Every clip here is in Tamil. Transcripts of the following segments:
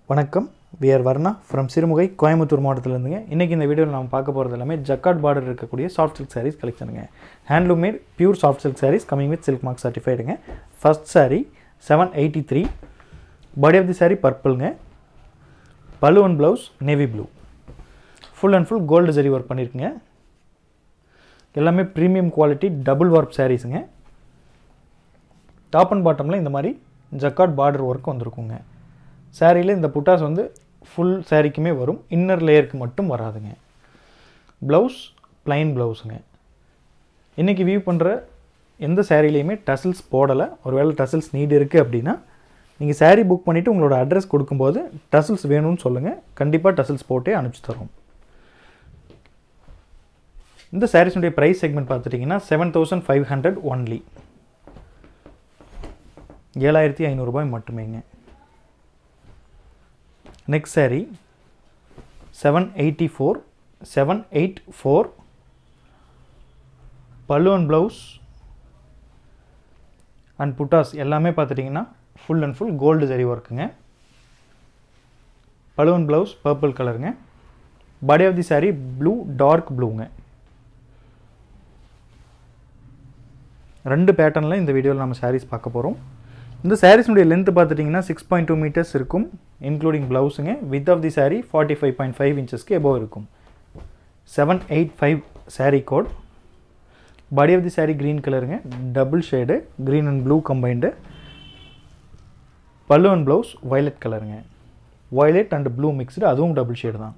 வணக்கம் விஆர் வர்ணா ஃப்ரம் சிறுமுகை கோயம்புத்தூர் மாவட்டத்திலேருந்துங்க இன்றைக்கி இந்த வீடியோவில் நம்ம பார்க்க போகிறது எல்லாமே ஜக்காட் பார்டர் இருக்கக்கூடிய சாஃப்ட் சில்க் சாரீஸ் கலெக்ஷனுங்க handloom made pure soft silk sarees coming with silk mark சர்டிஃபைடுங்க first saree seven eighty three body of the saree பர்பிள்ங்க pallu and blouse navy blue full and full gold zari work பண்ணியிருக்குங்க எல்லாமே ப்ரீமியம் குவாலிட்டி டபுள் வார்ப் சாரீஸுங்க டாப் அண்ட் பாட்டமில் இந்த மாதிரி ஜக்காட் பார்டர் ஒர்க் வந்திருக்குங்க சாரியில் இந்த புட்டாஸ் வந்து ஃபுல் சாரிக்குமே வரும் இன்னர் லேயருக்கு மட்டும் வராதுங்க ப்ளவுஸ் plain ப்ளவுஸுங்க இன்றைக்கி வியூ பண்ணுற எந்த சாரிலையுமே டசில்ஸ் போடலை ஒருவேளை டசில்ஸ் நீட் இருக்குது அப்படின்னா நீங்கள் saree புக் பண்ணிவிட்டு உங்களோட அட்ரஸ் கொடுக்கும்போது டசில்ஸ் வேணும்னு சொல்லுங்கள் கண்டிப்பாக டசில்ஸ் போட்டே அனுப்பிச்சி தரோம் இந்த சாரீஸுடைய ப்ரைஸ் செக்மெண்ட் பார்த்துட்டிங்கன்னா seven thousand five hundred only ஏழாயிரத்தி ஐநூறுரூபாய் மட்டுமேங்க next saree seven eighty four seven eight four பலூன் ப்ளவுஸ் அண்ட் புட்டாஸ் எல்லாமே பார்த்துட்டிங்கன்னா full and full gold zari ஒர்க்குங்க பலூன் ப்ளவுஸ் பர்பிள் கலருங்க body of the saree blue dark ப்ளூங்க ரெண்டு பேட்டர்னில் இந்த வீடியோவில் நம்ம sarees பார்க்க போகிறோம் இந்த சாரீஸுடைய லென்த் பார்த்துட்டிங்கன்னா சிக்ஸ் பாயிண்ட் டூ மீட்டர்ஸ் இருக்கும் இன்க்ளூடிங் ப்ளவுஸுங்க with of the saree forty five point five இன்ச்சஸ்க்கு எபோவ் இருக்கும் seven eight five saree code body of the saree green கலருங்க double shade green and blue combined pallu and blouse violet கலருங்க வயலட் அண்ட் ப்ளூ மிக்ஸ்டு அதுவும் டபுள் ஷேடு தான்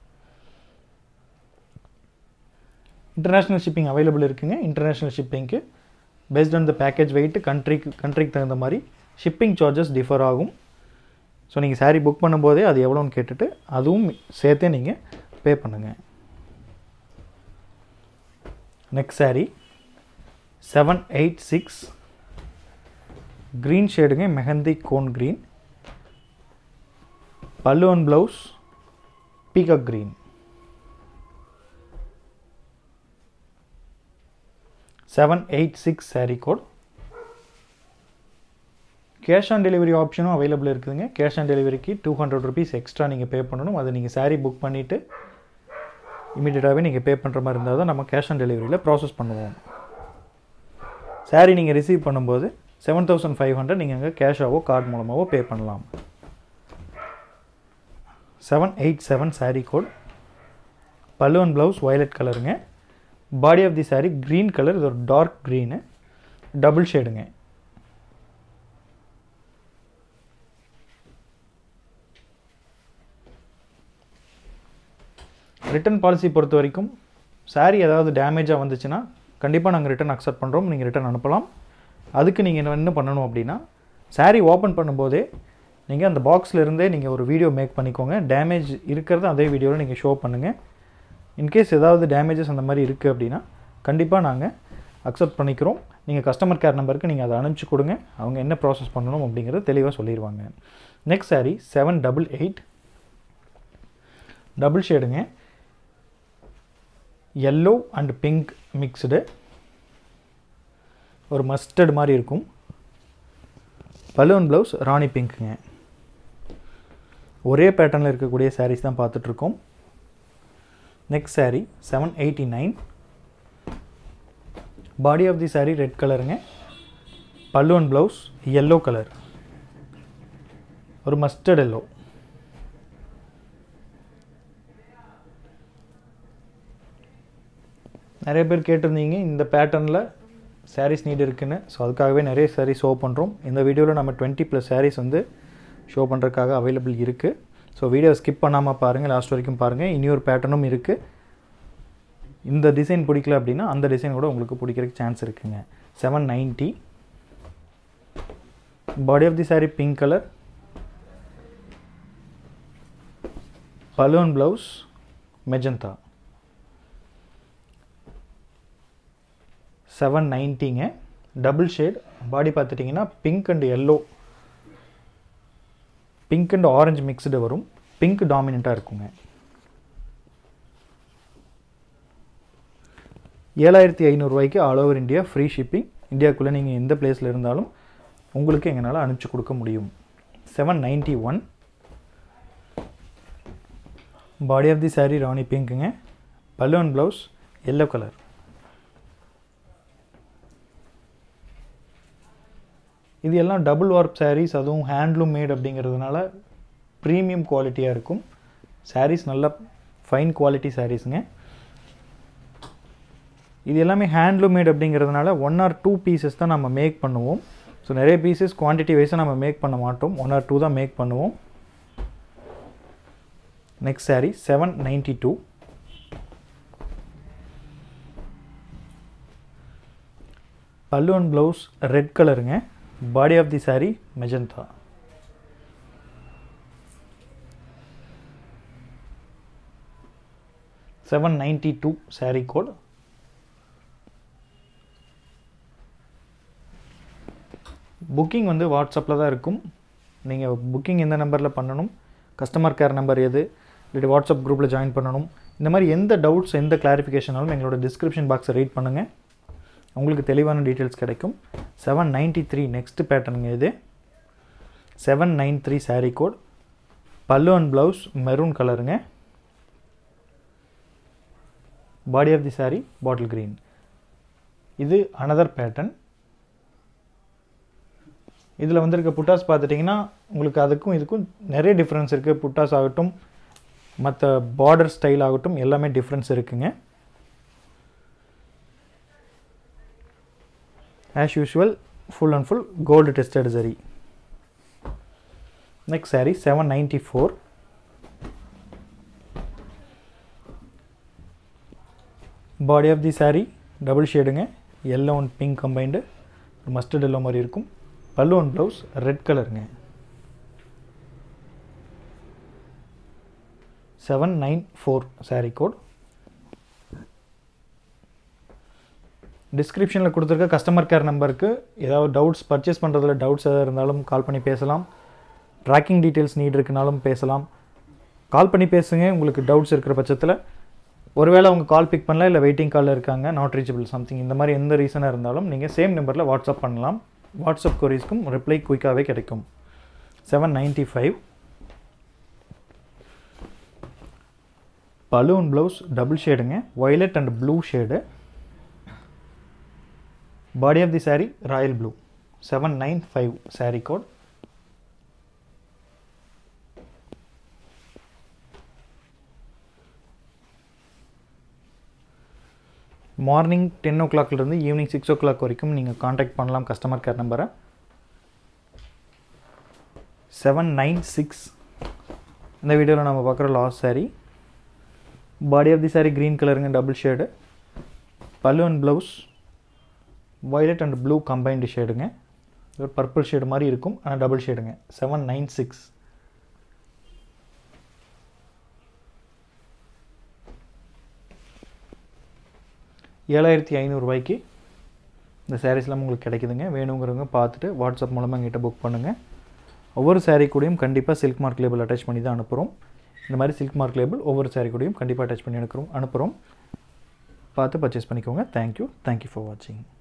இன்டர்நேஷ்னல் ஷிப்பிங் அவைலபிள் இருக்குங்க இன்டர்நேஷ்னல் ஷிப்பிங்க்கு based on the package weight கண்ட்ரிக்கு கண்ட்ரிக்கு தகுந்த மாதிரி ஷிப்பிங் சார்ஜஸ் டிஃபர் ஆகும் ஸோ நீங்கள் saree புக் பண்ணும்போதே அது எவ்வளோன்னு கேட்டுட்டு அதுவும் சேர்த்தே நீங்கள் பே பண்ணுங்கள் next saree seven eight six green ஷேடுங்க mehndi cone green pallu and blouse peacock green seven eight six saree code cash on delivery ஆப்ஷனும் அவைலபிள் இருக்குதுங்க கேஷ் ஆன் டெலிவரிக்கு டூ ஹண்ட்ரட் ருபீஸ் எக்ஸ்ட்ரா நீங்கள் பே பண்ணணும் அதை நீங்கள் saree புக் பண்ணிவிட்டு இமீடியட்டாகவே நீங்கள் பே பண்ணுற மாதிரி இருந்தால் தான் நம்ம கேஷ் ஆன் டெலிவரியில் ப்ராசஸ் பண்ணுவோம் saree நீங்கள் ரிசீவ் பண்ணும்போது செவன் தௌசண்ட் ஃபைவ் ஹண்ட்ரட் நீங்கள் அங்கே கேஷாவோ கார்டு மூலமாகவோ பே பண்ணலாம் seven eight seven saree code pallu and blouse violet கலருங்க body of the saree green colour இது ஒரு டார்க் க்ரீனு டபுள் ஷேடுங்க ரிட்டர்ன் பாலிசி பொறுத்த வரைக்கும் saree ஏதாவது டேமேஜாக வந்துச்சுன்னா கண்டிப்பாக நாங்கள் ரிட்டர்ன் அக்செப்ட் பண்ணுறோம் நீங்கள் ரிட்டர்ன் அனுப்பலாம் அதுக்கு நீங்கள் என்ன பண்ணணும் அப்படின்னா saree ஓப்பன் பண்ணும்போதே நீங்கள் அந்த பாக்ஸில் இருந்தே நீங்கள் ஒரு வீடியோ மேக் பண்ணிக்கோங்க டேமேஜ் இருக்கிறத அதே வீடியோவில் நீங்கள் ஷோ பண்ணுங்கள் இன்கேஸ் ஏதாவது டேமேஜஸ் அந்த மாதிரி இருக்குது அப்படின்னா கண்டிப்பாக நாங்கள் அக்செப்ட் பண்ணிக்கிறோம் நீங்கள் கஸ்டமர் கேர் நம்பருக்கு நீங்கள் அதை அனுப்பிச்சி கொடுங்க அவங்க என்ன ப்ராசஸ் பண்ணணும் அப்படிங்கிறத தெளிவாக சொல்லிடுவாங்க next saree seven double eight double ஷேடுங்க எல்லோ அண்ட் பிங்க் மிக்ஸ்டு ஒரு மஸ்டர்ட் மாதிரி இருக்கும் பலூன் ப்ளவுஸ் ராணி பிங்க்குங்க ஒரே பேட்டர்னில் இருக்கக்கூடிய சாரீஸ் தான் பார்த்துட்ருக்கோம் next saree seven eighty nine body of the saree red கலருங்க pallu and blouse yellow colour ஒரு மஸ்டர்ட் எல்லோ நிறைய பேர் கேட்டிருந்தீங்க இந்த பேட்டர்னில் sarees நீட் இருக்குன்னு ஸோ அதுக்காகவே நிறைய sarees ஷோ பண்ணுறோம் இந்த வீடியோவில் நம்ம டுவெண்ட்டி ப்ளஸ் sarees வந்து ஷோ பண்ணுறதுக்காக அவைலபிள் இருக்குது ஸோ வீடியோ ஸ்கிப் பண்ணாமல் பாருங்கள் லாஸ்ட் வரைக்கும் பாருங்கள் இனியொரு பேட்டர்னும் இருக்குது இந்த டிசைன் பிடிக்கல அப்படின்னா அந்த டிசைன் கூட உங்களுக்கு பிடிக்கிறதுக்கு சான்ஸ் இருக்குங்க seven ninety body of the saree pink colour பலூன் ப்ளவுஸ் மெஜந்தா செவன் நைன்ட்டிங்க டபுள் ஷேட் பாடி பார்த்துட்டிங்கன்னா pink and yellow pink and orange mixed வரும் பிங்க் டாமினண்ட்டாக இருக்குங்க ஏழாயிரத்தி ஐநூறுரூவாய்க்கு all over India free shipping இந்தியாவுக்குள்ளே நீங்கள் எந்த பிளேஸில் இருந்தாலும் உங்களுக்கு எங்களால் அனுப்பிச்சி கொடுக்க முடியும் seven ninety one body of the saree rani பிங்க்குங்க pallu and blouse yellow colour இது எல்லாம் டபுள் வார்ப் sarees அதுவும் ஹேண்ட்லூம் மேட் அப்படிங்கிறதுனால ப்ரீமியம் குவாலிட்டியாக இருக்கும் sarees நல்ல ஃபைன் குவாலிட்டி சாரீஸுங்க இது எல்லாமே ஹேண்ட்லூம் மேட் அப்படிங்கிறதுனால ஒன் ஆர் டூ பீசஸ் தான் நம்ம மேக் பண்ணுவோம் ஸோ நிறைய பீசஸ் குவான்டிட்டி வைஸாக நம்ம மேக் பண்ண மாட்டோம் ஒன் ஆர் டூ தான் மேக் பண்ணுவோம் next saree seven ninety two pallu and blouse red கலருங்க body of the saree magenta seven ninety two saree code booking வந்து வாட்ஸ்அப்பில் தான் இருக்கும் நீங்கள் புக்கிங் எந்த நம்பரில் பண்ணணும் கஸ்டமர் கேர் நம்பர் எது இல்லாட்டி வாட்ஸ்அப் குரூப்பில் ஜாயின் பண்ணணும் இந்த மாதிரி எந்த டவுட்ஸ் எந்த கிளாரிஃபிகேஷனாலும் எங்களோட டிஸ்கிரிப்ஷன் பாக்ஸை ரீட் பண்ணுங்கள் உங்களுக்கு தெளிவான டீட்டெயில்ஸ் கிடைக்கும் செவன் நைன்ட்டி த்ரீ நெக்ஸ்ட் பேட்டர்னுங்க இது seven nine three saree code pallu and blouse maroon கலருங்க body of the saree bottle green இது அனதர் பேட்டர்ன் இதில் வந்திருக்க புட்டாஸ் பார்த்துட்டிங்கன்னா உங்களுக்கு அதுக்கும் இதுக்கும் நிறைய டிஃப்ரென்ஸ் இருக்குது புட்டாஸ் ஆகட்டும் மற்ற பார்டர் ஸ்டைல் ஆகட்டும் எல்லாமே டிஃப்ரென்ஸ் இருக்குங்க as usual full and full gold tested சரி next saree seven ninety four body of the saree double ஷேடுங்க yellow and pink combined mustard yellow மாதிரி இருக்கும் பல்லு அண்ட் ப்ளவுஸ் ரெட் கலருங்க seven nine four saree code டிஸ்கிரிப்ஷனில் கொடுத்துருக்க கஸ்டமர் கேர் நம்பருக்கு ஏதாவது டவுட்ஸ் பர்ச்சேஸ் பண்ணுறதுல டவுட்ஸ் எதாவது இருந்தாலும் கால் பண்ணி பேசலாம் ட்ராக்கிங் டீட்டெயில்ஸ் நீட் இருக்குனாலும் பேசலாம் கால் பண்ணி பேசுங்க உங்களுக்கு டவுட்ஸ் இருக்கிற பட்சத்தில் ஒருவேளை அவங்க கால் பிக் பண்ணல இல்லை வெயிட்டிங் காலில் இருக்காங்க நாட் ரீச்சபிள் சம்திங் இந்த மாதிரி எந்த ரீசனாக இருந்தாலும் நீங்கள் சேம் நம்பரில் வாட்ஸ்அப் பண்ணலாம் வாட்ஸ்அப் கொரீஸ்க்கும் ரிப்ளை குயிக்காகவே கிடைக்கும் செவன் நைன்ட்டி ஃபைவ் பலூன் ப்ளவுஸ் டபுள் ஷேடுங்க violet and blue shade body of the saree royal blue seven nine five saree code morning ten ஓ கிளாக்லேருந்து ஈவினிங் சிக்ஸ் ஓ கிளாக் வரைக்கும் நீங்கள் காண்டாக்ட் பண்ணலாம் கஸ்டமர் கேர் நம்பரை செவன் நைன் சிக்ஸ் இந்த வீடியோவில் நம்ம பார்க்குற last saree body of the saree green கலருங்க double shade pallu and blouse violet and blue combined ஷேடுங்க ஒரு பர்பிள் ஷேடு மாதிரி இருக்கும் ஆனால் டபுள் ஷேடுங்க செவன் நைன் சிக்ஸ் ஏழாயிரத்தி ஐநூறுரூவாய்க்கு இந்த சாரீஸ்லாம் உங்களுக்கு கிடைக்குதுங்க வேணுங்கிறவங்க பார்த்துட்டு வாட்ஸ்அப் மூலமாக எங்கிட்ட புக் பண்ணுங்கள் ஒவ்வொரு saree கூடயும் கண்டிப்பாக சில்க் மார்க் லேபிள் அட்டாச் பண்ணி தான் அனுப்புகிறோம் இந்த மாதிரி சில்க் மார்க் லேபிள் ஒவ்வொரு saree கூடயும் கண்டிப்பாக அட்டாச் பண்ணி அனுப்புகிறோம் அனுப்புகிறோம் பார்த்து பர்ச்சேஸ் பண்ணிக்கோங்க தேங்க்யூ தேங்க்யூ ஃபார் வாட்சிங்